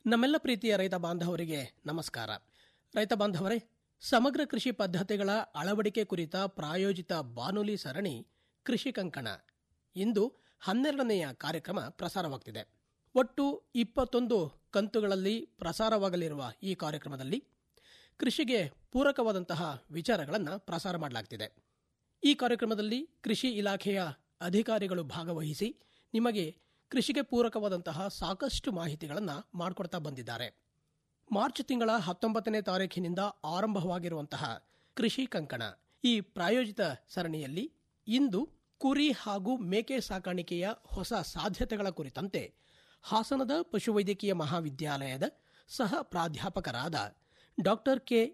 ನಮ್ಮೆಲ್ಲ ಪ್ರೀತಿಯ ರೈತ ಬಾಂಧವರಿಗೆ ನಮಸ್ಕಾರ ರೈತ ಬಾಂಧವರೇ ಸಮಗ್ರ ಕೃಷಿ ಪದ್ಧತಿಗಳ ಅಳವಡಿಕೆ ಕುರಿತ ಪ್ರಾಯೋಜಿತ ಬಾನುಲಿ ಸರಣಿ ಕೃಷಿ ಕಂಕಣ ಇಂದು ಹನ್ನೆರಡನೆಯ ಕಾರ್ಯಕ್ರಮ ಪ್ರಸಾರವಾಗುತ್ತಿದೆ ಒಟ್ಟು ಇಪ್ಪತ್ತೊಂದು ಕಂತುಗಳಲ್ಲಿ ಪ್ರಸಾರವಾಗಲಿರುವ ಈ ಕಾರ್ಯಕ್ರಮದಲ್ಲಿ ಕೃಷಿಗೆ ಪೂರಕವಾದಂತಹ ವಿಚಾರಗಳನ್ನು ಪ್ರಸಾರ ಮಾಡಲಾಗುತ್ತಿದೆ ಈ ಕಾರ್ಯಕ್ರಮದಲ್ಲಿ ಕೃಷಿ ಇಲಾಖೆಯ ಅಧಿಕಾರಿಗಳು ಭಾಗವಹಿಸಿ ನಿಮಗೆ ಕೃಷಿಗೆ ಪೂರಕವಾದಂತಹ ಸಾಕಷ್ಟು ಮಾಹಿತಿಗಳನ್ನು ಮಾಡಿಕೊಡ್ತಾ ಬಂದಿದ್ದಾರೆ ಮಾರ್ಚ್ ತಿಂಗಳ ಹತ್ತೊಂಬತ್ತನೇ ತಾರೀಖಿನಿಂದ ಆರಂಭವಾಗಿರುವಂತಹ ಕೃಷಿ ಕಂಕಣ ಈ ಪ್ರಾಯೋಜಿತ ಸರಣಿಯಲ್ಲಿ ಇಂದು ಕುರಿ ಹಾಗೂ ಮೇಕೆ ಸಾಕಾಣಿಕೆಯ ಹೊಸ ಸಾಧ್ಯತೆಗಳ ಕುರಿತಂತೆ ಹಾಸನದ ಪಶುವೈದ್ಯಕೀಯ ಮಹಾವಿದ್ಯಾಲಯದ ಸಹ ಪ್ರಾಧ್ಯಾಪಕರಾದ ಡಾಕ್ಟರ್ ಕೆ